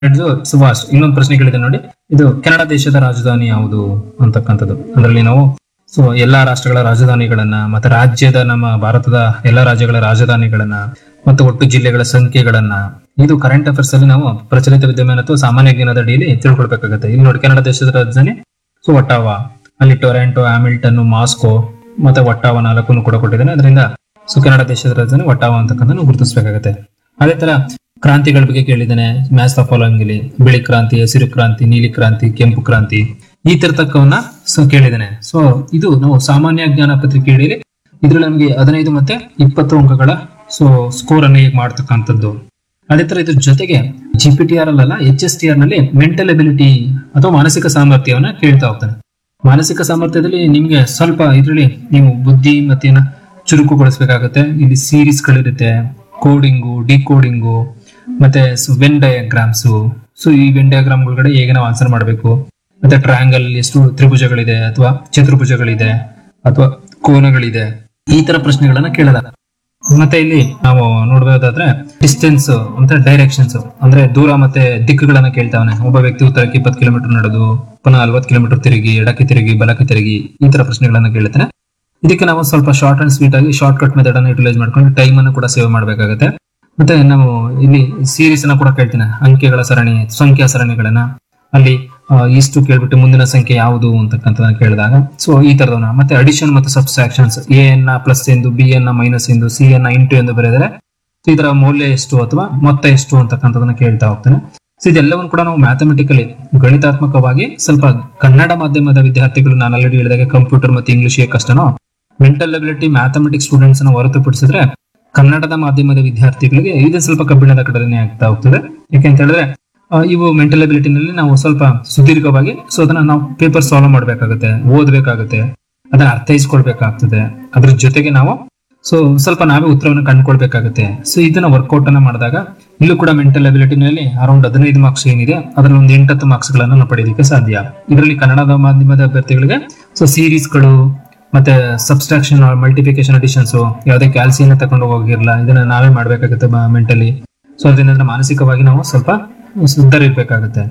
ಇದು ಸುಭಾಷ್ ಇನ್ನೊಂದು ಪ್ರಶ್ನೆ ಕೇಳಿದೆ ನೋಡಿ ಇದು ಕೆನಡಾ ದೇಶದ ರಾಜಧಾನಿ ಯಾವುದು ಅಂತಕ್ಕಂಥದ್ದು ಅದರಲ್ಲಿ ನಾವು ಸೊ ಎಲ್ಲಾ ರಾಷ್ಟ್ರಗಳ ರಾಜಧಾನಿಗಳನ್ನ ಮತ್ತೆ ರಾಜ್ಯದ ನಮ್ಮ ಭಾರತದ ಎಲ್ಲಾ ರಾಜ್ಯಗಳ ರಾಜಧಾನಿಗಳನ್ನ ಮತ್ತು ಒಟ್ಟು ಜಿಲ್ಲೆಗಳ ಸಂಖ್ಯೆಗಳನ್ನ ಇದು ಕರೆಂಟ್ ಅಫೇರ್ಸ್ ಅಲ್ಲಿ ನಾವು ಪ್ರಚಲಿತ ವಿದ್ಯಮಾನ ಅಥವಾ ಸಾಮಾನ್ಯ ಜ್ಞಾನದ ಅಡಿಯಲ್ಲಿ ತಿಳ್ಕೊಳ್ಬೇಕಾಗುತ್ತೆ ಇಲ್ಲಿ ನೋಡಿ ಕೆನಡಾ ದೇಶದ ರಾಜಧಾನಿ ಸೊ ಒಟ್ಟಾವಾ ಅಲ್ಲಿ ಟೊರೆಂಟೊ ಹ್ಯಾಮಿಲ್ಟನ್ ಮಾಸ್ಕೋ ಮತ್ತೆ ಒಟ್ಟಾವ ನಾಲ್ಕನ್ನು ಕೂಡ ಕೊಟ್ಟಿದ್ದಾನೆ ಅದರಿಂದ ಸೊ ಕೆನಡಾ ದೇಶದ ರಾಜಧಾನಿ ಒಟ್ಟಾವ ಅಂತಕ್ಕಂಥ ಗುರುತಿಸಬೇಕಾಗುತ್ತೆ ಅದೇ ತರ ಕ್ರಾಂತಿಗಳ ಬಗ್ಗೆ ಕೇಳಿದ್ದಾನೆ ಮ್ಯಾಚ್ ದ ಫಾಲೋಯಿಂಗ್ ಇಲ್ಲಿ ಬಿಳಿ ಕ್ರಾಂತಿ ಹಸಿರು ಕ್ರಾಂತಿ ನೀಲಿ ಕ್ರಾಂತಿ ಕೆಂಪು ಕ್ರಾಂತಿ ಈ ತರತಕ್ಕವನ್ನ ಸೊ ಕೇಳಿದ್ದಾನೆ ಸೊ ಇದು ನಾವು ಸಾಮಾನ್ಯ ಜ್ಞಾನ ಪತ್ರಿಕೆಯಲ್ಲಿ ಇದ್ರಲ್ಲಿ ನಮಗೆ ಹದಿನೈದು ಮತ್ತೆ ಇಪ್ಪತ್ತು ಅಂಕಗಳ ಸೊ ಸ್ಕೋರ್ ಅನ್ನು ಹೇಗೆ ಮಾಡ್ತಕ್ಕಂಥದ್ದು ಅದೇ ತರ ಇದ್ರ ಜೊತೆಗೆ ಜಿ ಪಿ ಟಿ ಆರ್ ಅಲ್ಲ ಎಚ್ ಎಸ್ ಟಿ ಆರ್ ನಲ್ಲಿ ಮೆಂಟಲ್ ಎಬಿಲಿಟಿ ಅಥವಾ ಮಾನಸಿಕ ಸಾಮರ್ಥ್ಯವನ್ನ ಕೇಳ್ತಾ ಹೋಗ್ತಾನೆ ಮಾನಸಿಕ ಸಾಮರ್ಥ್ಯದಲ್ಲಿ ನಿಮ್ಗೆ ಸ್ವಲ್ಪ ಇದರಲ್ಲಿ ನೀವು ಬುದ್ಧಿ ಮತ್ತೆ ಚುರುಕುಗೊಳಿಸ್ಬೇಕಾಗತ್ತೆ ಇಲ್ಲಿ ಸೀರೀಸ್ ಗಳಿರುತ್ತೆ ಕೋಡಿಂಗು ಡಿಕೋಡಿಂಗು ಮತ್ತೆ ವೆನ್ ಡಯಾಗ್ರಾಮ್ಸ್ ಸೊ ಈ ವೆನ್ ಡಯಾಗ್ರಾಮ್ ಒಳಗಡೆ ಹೇಗೆ ನಾವು ಆನ್ಸರ್ ಮಾಡಬೇಕು ಮತ್ತೆ ಟ್ರಯಾಂಗಲ್ ಎಷ್ಟು ತ್ರಿಭುಜಗಳಿದೆ ಅಥವಾ ಚತುರ್ಭುಜಗಳಿದೆ ಅಥವಾ ಕೋನಗಳಿದೆ ಈ ತರ ಪ್ರಶ್ನೆಗಳನ್ನ ಕೇಳಲಾಗ ಮತ್ತೆ ಇಲ್ಲಿ ನಾವು ನೋಡಬಹುದಾದ್ರೆ ಡಿಸ್ಟೆನ್ಸ್ ಅಂತ ಡೈರೆಕ್ಷನ್ಸ್ ಅಂದ್ರೆ ದೂರ ಮತ್ತೆ ದಿಕ್ಕುಗಳನ್ನ ಕೇಳ್ತಾವನೆ ಒಬ್ಬ ವ್ಯಕ್ತಿ ಉತ್ತರಕ್ಕೆ ಇಪ್ಪತ್ತು ಕಿಲೋಮೀಟರ್ ನಡೆದು ಪುನಃ ಅಲ್ವತ್ತು ಕಿಲೋಮೀಟರ್ ತಿರುಗಿ ಎಡಕ್ಕೆ ತಿರುಗಿ ಬಲಕ್ಕೆ ತಿರುಗಿ ಈ ತರ ಪ್ರಶ್ನೆಗಳನ್ನ ಕೇಳ್ತಾನೆ ಇದಕ್ಕೆ ನಾವು ಸ್ವಲ್ಪ ಶಾರ್ಟ್ ಅಂಡ್ ಸ್ವೀಟ್ ಆಗಿ ಶಾರ್ಟ್ ಕಟ್ ಮೆಥಡ್ ಅನ್ನು ಯುಟಿಲೈಸ್ ಮಾಡ್ಕೊಂಡು ಟೈಮ್ ಅನ್ನು ಕೂಡ ಸೇವ್ ಮಾಡಬೇಕಾಗುತ್ತೆ ಮತ್ತೆ ನಾವು ಇಲ್ಲಿ ಸೀರೀಸ್ ಅನ್ನ ಕೂಡ ಕೇಳ್ತೇನೆ ಅಂಕೆಗಳ ಸರಣಿ ಸಂಖ್ಯಾ ಸರಣಿಗಳನ್ನ ಅಲ್ಲಿ ಆ, ಇಷ್ಟು ಕೇಳ್ಬಿಟ್ಟು ಮುಂದಿನ ಸಂಖ್ಯೆ ಯಾವುದು ಅಂತಕ್ಕಂಥ ಕೇಳಿದಾಗ ಸೊ ಈ ತರದವನ್ನ ಮತ್ತೆ ಅಡಿಷನ್ ಮತ್ತು ಸಬ್ಸ್ಟ್ರಾಕ್ಷನ್ಸ್ ಎ ಎನ್ ಪ್ಲಸ್ ಎಂದು ಬಿ ಎನ್ ಮೈನಸ್ ಎಂದು ಸಿ ಎನ್ ಇಂಟು ಎಂದು ಬರೆದರೆ ಸೊ ಇದರ ಮೌಲ್ಯ ಎಷ್ಟು ಅಥವಾ ಮೊತ್ತ ಎಷ್ಟು ಅಂತಕ್ಕಂಥದನ್ನ ಕೇಳ್ತಾ ಹೋಗ್ತಾನೆ ಸೊ ಇದೆಲ್ಲವನ್ನು ಕೂಡ ನಾವು ಮ್ಯಾಥಮೆಟಿಕಲಿ ಗಣಿತಾತ್ಮಕವಾಗಿ ಸ್ವಲ್ಪ ಕನ್ನಡ ಮಾಧ್ಯಮದ ವಿದ್ಯಾರ್ಥಿಗಳು ನಾನು ಆಲ್ರೆಡಿ ಹೇಳಿದಾಗ ಕಂಪ್ಯೂಟರ್ ಮತ್ತು ಇಂಗ್ಲಿಷ್ ಕಷ್ಟನೋ ಮೆಂಟಲ್ ಎಬಿಲಿಟಿ ಮ್ಯಾಥಮೆಟಿಕ್ಸ್ ಸ್ಟೂಡೆಂಟ್ಸ್ ಅನ್ನು ಹೊರತುಪಡಿಸಿದ್ರೆ ಕನ್ನಡದ ಮಾಧ್ಯಮದ ವಿದ್ಯಾರ್ಥಿಗಳಿಗೆ ಇದು ಸ್ವಲ್ಪ ಕಬ್ಬಿಣದ ಕಡಲೆನೇ ಆಗ್ತಾ ಹೋಗ್ತದೆ ಯಾಕೆಂತ ಹೇಳಿದ್ರೆ ಆ, ಇವು ಮೆಂಟಲ್ ನಲ್ಲಿ ನಾವು ಸ್ವಲ್ಪ ಸುದೀರ್ಘವಾಗಿ ಸೊ ಅದನ್ನ ನಾವು ಪೇಪರ್ ಸಾಲ್ವ್ ಮಾಡ್ಬೇಕಾಗುತ್ತೆ ಓದ್ಬೇಕಾಗುತ್ತೆ ಅದನ್ನ ಅರ್ಥೈಸ್ಕೊಳ್ಬೇಕಾಗ್ತದೆ ಅದ್ರ ಜೊತೆಗೆ ನಾವು ಸೊ ಸ್ವಲ್ಪ ನಾವೇ ಉತ್ತರವನ್ನು ಕಂಡುಕೊಳ್ಬೇಕಾಗುತ್ತೆ ಸೊ ಇದನ್ನ ವರ್ಕೌಟ್ ಅನ್ನ ಮಾಡಿದಾಗ ಇಲ್ಲೂ ಕೂಡ ಮೆಂಟಲ್ ನಲ್ಲಿ ಅರೌಂಡ್ ಹದಿನೈದು ಮಾರ್ಕ್ಸ್ ಏನಿದೆ ಅದರಲ್ಲಿ ಒಂದು ಎಂಟತ್ತು ಮಾರ್ಕ್ಸ್ ಗಳನ್ನ ನಾವು ಪಡೆಯೋದಕ್ಕೆ ಸಾಧ್ಯ ಇದರಲ್ಲಿ ಕನ್ನಡದ ಮಾಧ್ಯಮದ ಅಭ್ಯರ್ಥಿಗಳಿಗೆ ಸೊ ಸೀರೀಸ್ಗಳು ಮತ್ತೆ ಸಬ್ಸ್ಟ್ರಾಕ್ಷನ್ ಮಲ್ಟಿಫಿಕೇಶನ್ ಅಡಿಷನ್ಸ್ ಯಾವುದೇ ಕ್ಯಾಲ್ಸಿಯನ್ನ ತಗೊಂಡು ಹೋಗಿರಲ್ಲ ಇದನ್ನ ನಾವೇ ಮಾಡ್ಬೇಕಾಗುತ್ತೆ ಮೆಂಟಲಿ ಸೊ ಅದರಿಂದ ಮಾನಸಿಕವಾಗಿ ನಾವು ಸ್ವಲ್ಪ ಸಿದ್ಧರಿರ್ಬೇಕಾಗುತ್ತೆ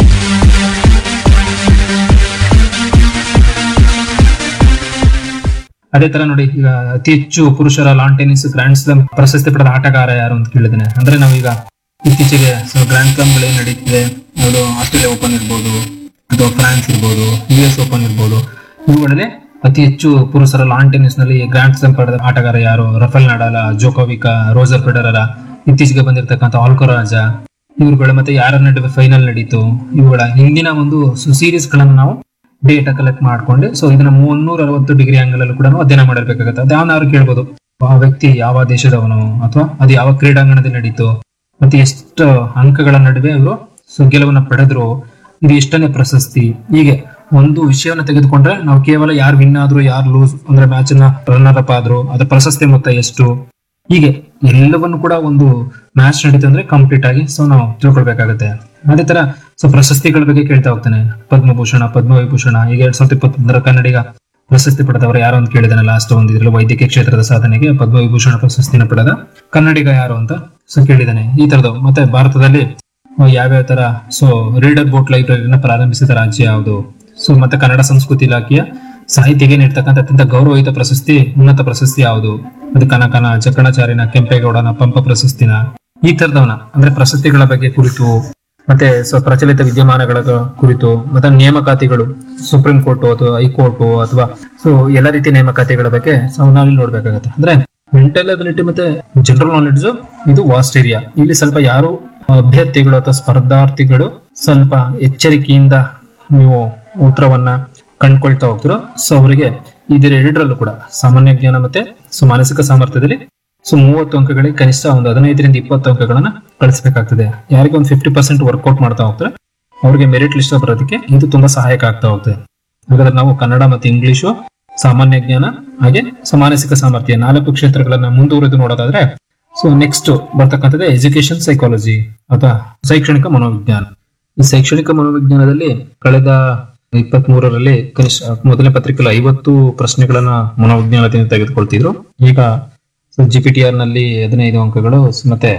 ಅದೇ ತರ ನೋಡಿ ಈಗ ಅತಿ ಹೆಚ್ಚು ಪುರುಷರ ಲಾನ್ ಟೆನಿಸ್ ಗ್ರ್ಯಾಂಡ್ ಸ್ಲಾಮ್ ಪ್ರಶಸ್ತಿ ಪಡೆದ ಆಟಗಾರ ಯಾರು ಅಂತ ಕೇಳಿದ್ದೇನೆ ಅಂದ್ರೆ ನಾವೀಗ ಇತ್ತೀಚೆಗೆ ಗ್ರ್ಯಾಂಡ್ ಸ್ಲಾಮ್ ಗಳು ಏನ್ ನಡೀತಿದೆ ಅದು ಆಸ್ಟ್ರೇಲಿಯಾ ಓಪನ್ ಇರ್ಬೋದು ಅಥವಾ ಫ್ರಾನ್ಸ್ ಇರ್ಬೋದು ಯು ಎಸ್ ಓಪನ್ ಇರ್ಬೋದು ಇವುಗಳಲ್ಲಿ ಅತಿ ಹೆಚ್ಚು ಪುರುಷರ ಲಾನ್ ಟೆನಿಸ್ ನಲ್ಲಿ ಗ್ರ್ಯಾಂಡ್ ಸ್ಲಾಮ್ ಪಡೆದ ಆಟಗಾರ ಯಾರು ರಫೇಲ್ ನಡಾಲ ಜೋಕೋವಿಕಾ ರೋಜರ್ ಫೆಡರರ ಇತ್ತೀಚೆಗೆ ಬಂದಿರತಕ್ಕಂಥ ಆಲ್ಕೊರಾಜ ಇವುಗಳ ಮತ್ತೆ ಯಾರ ನಡುವೆ ಫೈನಲ್ ನಡೀತು ಇವುಗಳ ಹಿಂದಿನ ಒಂದು ಸೀರೀಸ್ ಗಳನ್ನ ನಾವು ಡೇಟಾ ಕಲೆಕ್ಟ್ ಮಾಡ್ಕೊಂಡು ಸೊ ಇದನ್ನ ಮುನ್ನೂರ ಅರವತ್ತು ಡಿಗ್ರಿ ಆಂಗಲ್ ಅಲ್ಲಿ ಕೂಡ ನಾವು ಅಧ್ಯಯನ ಮಾಡಬೇಕಾಗುತ್ತೆ ಅದ್ಯಾವನಾದ್ರು ಕೇಳ್ಬೋದು ಆ ವ್ಯಕ್ತಿ ಯಾವ ದೇಶದವನು ಅಥವಾ ಅದು ಯಾವ ಕ್ರೀಡಾಂಗಣದಲ್ಲಿ ನಡೀತು ಮತ್ತೆ ಎಷ್ಟು ಅಂಕಗಳ ನಡುವೆ ಅವರು ಸೊ ಗೆಲುವನ್ನ ಪಡೆದ್ರು ಇದು ಎಷ್ಟನೇ ಪ್ರಶಸ್ತಿ ಹೀಗೆ ಒಂದು ವಿಷಯವನ್ನ ತೆಗೆದುಕೊಂಡ್ರೆ ನಾವು ಕೇವಲ ಯಾರು ವಿನ್ ಆದ್ರು ಯಾರು ಲೂಸ್ ಅಂದ್ರೆ ಮ್ಯಾಚ್ ನ ರನ್ನರ್ ಅಪ್ ಆದ್ರು ಅದ್ರ ಪ್ರಶಸ್ತಿ ಮೊತ್ತ ಎಷ್ಟು ಹೀಗೆ ಎಲ್ಲವನ್ನು ಕೂಡ ಒಂದು ಮ್ಯಾಚ್ ನಡೀತು ಅಂದ್ರೆ ಕಂಪ್ಲೀಟ್ ಆಗಿ ಸೊ ನಾವು ತಿಳ್ಕೊಳ್ಬೇಕಾಗುತ್ತೆ ಅದೇ ತರ ಸೊ ಪ್ರಶಸ್ತಿಗಳ ಬಗ್ಗೆ ಕೇಳ್ತಾ ಹೋಗ್ತಾನೆ ಪದ್ಮಭೂಷಣ ಪದ್ಮವಿಭೂಷಣ ಈಗ ಎರಡ್ ಸಾವಿರದ ಇಪ್ಪತ್ತೊಂದರ ಕನ್ನಡಿಗ ಪ್ರಶಸ್ತಿ ಪಡೆದವರು ಯಾರು ಅಂತ ಕೇಳಿದಾನೆ ಲಾಸ್ಟ್ ಒಂದು ಇದ್ರಲ್ಲಿ ವೈದ್ಯಕೀಯ ಕ್ಷೇತ್ರದ ಸಾಧನೆಗೆ ಪದ್ಮವಿಭೂಷಣ ಪ್ರಶಸ್ತಿನ ಪಡೆದ ಕನ್ನಡಿಗ ಯಾರು ಅಂತ ಸೊ ಕೇಳಿದಾನೆ ಈ ತರದ್ದು ಮತ್ತೆ ಭಾರತದಲ್ಲಿ ಯಾವ್ಯಾವ ತರ ಸೊ ರೀಡರ್ ಬೋಟ್ ಲೈಬ್ರರಿನ ಪ್ರಾರಂಭಿಸಿದ ರಾಜ್ಯ ಯಾವುದು ಸೊ ಮತ್ತೆ ಕನ್ನಡ ಸಂಸ್ಕೃತಿ ಇಲಾಖೆಯ ಸಾಹಿತ್ಯಕ್ಕೆ ನೀಡ್ತಕ್ಕಂಥ ಅತ್ಯಂತ ಗೌರವಯುತ ಪ್ರಶಸ್ತಿ ಉನ್ನತ ಪ್ರಶಸ್ತಿ ಯಾವುದು ಅದು ಕನಕನ ಚಕ್ಕಣಚಾರಿನ ಕೆಂಪೇಗೌಡನ ಪಂಪ ಪ್ರಶಸ್ತಿನ ಈ ತರದವನ ಅಂದ್ರೆ ಪ್ರಶಸ್ತಿಗಳ ಬಗ್ಗೆ ಕುರಿತು ಮತ್ತೆ ಸೊ ಪ್ರಚಲಿತ ವಿದ್ಯಮಾನಗಳ ಕುರಿತು ಮತ್ತೆ ನೇಮಕಾತಿಗಳು ಸುಪ್ರೀಂ ಕೋರ್ಟ್ ಅಥವಾ ಹೈಕೋರ್ಟ್ ಅಥವಾ ಸೊ ಎಲ್ಲ ರೀತಿಯ ನೇಮಕಾತಿಗಳ ಬಗ್ಗೆ ಸೊ ನಾವಿಲ್ಲಿ ನೋಡ್ಬೇಕಾಗತ್ತೆ ಅಂದ್ರೆ ಮೆಂಟಲ್ ಅಬಿಲಿಟಿ ಮತ್ತೆ ಜನರಲ್ ನಾಲೆಡ್ಜ್ ಇದು ವಾಸ್ಟ್ ಏರಿಯಾ ಇಲ್ಲಿ ಸ್ವಲ್ಪ ಯಾರು ಅಭ್ಯರ್ಥಿಗಳು ಅಥವಾ ಸ್ಪರ್ಧಾರ್ಥಿಗಳು ಸ್ವಲ್ಪ ಎಚ್ಚರಿಕೆಯಿಂದ ನೀವು ಉತ್ತರವನ್ನ ಕಂಡ್ಕೊಳ್ತಾ ಹೋಗ್ತಿರೋ ಸೊ ಅವರಿಗೆ ಇದರ ಎರಡರಲ್ಲೂ ಕೂಡ ಸಾಮಾನ್ಯ ಜ್ಞಾನ ಮತ್ತೆ ಸೊ ಮಾನಸಿಕ ಸಾಮರ್ಥ್ಯದಲ್ಲಿ ಸೊ ಮೂವತ್ತು ಅಂಕಗಳಿಗೆ ಕನಿಷ್ಠ ಒಂದು ಹದಿನೈದರಿಂದ ಇಪ್ಪತ್ತು ಅಂಕಗಳನ್ನ ಕಳಿಸಬೇಕಾಗ್ತದೆ ಯಾರಿಗೆ ಒಂದು ಫಿಫ್ಟಿ ಪರ್ಸೆಂಟ್ ವರ್ಕೌಟ್ ಮಾಡ್ತಾ ಹೋಗ್ತಾರೆ ಅವ್ರಿಗೆ ಮೆರಿಟ್ ಲಿಸ್ಟ್ ಬರೋದಕ್ಕೆ ಇದು ತುಂಬಾ ಸಹಾಯಕ ಆಗ್ತಾ ಹೋಗ್ತದೆ ಹಾಗಾದ್ರೆ ನಾವು ಕನ್ನಡ ಮತ್ತು ಇಂಗ್ಲಿಷು ಸಾಮಾನ್ಯ ಜ್ಞಾನ ಹಾಗೆ ಸೊ ಮಾನಸಿಕ ಸಾಮರ್ಥ್ಯ ನಾಲ್ಕು ಕ್ಷೇತ್ರಗಳನ್ನ ಮುಂದುವರೆದು ನೋಡೋದಾದ್ರೆ ಸೊ ನೆಕ್ಸ್ಟ್ ಬರ್ತಕ್ಕಂಥದ್ದು ಎಜುಕೇಶನ್ ಸೈಕಾಲಜಿ ಅಥವಾ ಶೈಕ್ಷಣಿಕ ಮನೋವಿಜ್ಞಾನ ಈ ಶೈಕ್ಷಣಿಕ ಮನೋವಿಜ್ಞಾನದಲ್ಲಿ ಕಳೆದ ಇಪ್ಪತ್ತ್ ಮೂರರಲ್ಲಿ ಕನಿಷ್ಠ ಮೊದಲನೇ ಪತ್ರಿಕೆಯಲ್ಲಿ ಐವತ್ತು ಪ್ರಶ್ನೆಗಳನ್ನ ಮನೋವಿಜ್ಞಾನದಿಂದ ತೆಗೆದುಕೊಳ್ತಿದ್ರು ಈಗ ಜಿ ಪಿ ಟಿ ಆರ್ ನಲ್ಲಿ ಹದಿನೈದು ಅಂಕಗಳು ಸ್- ಮತ್ತೆ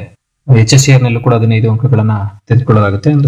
ಎಚ್ ಎಸ್ ಸಿ ನಲ್ಲೂ ಕೂಡ ಹದಿನೈದು ಅಂಕಗಳನ್ನ ತೆಗೆದುಕೊಳ್ಳಲಾಗುತ್ತೆ ಅಂದ್ರೆ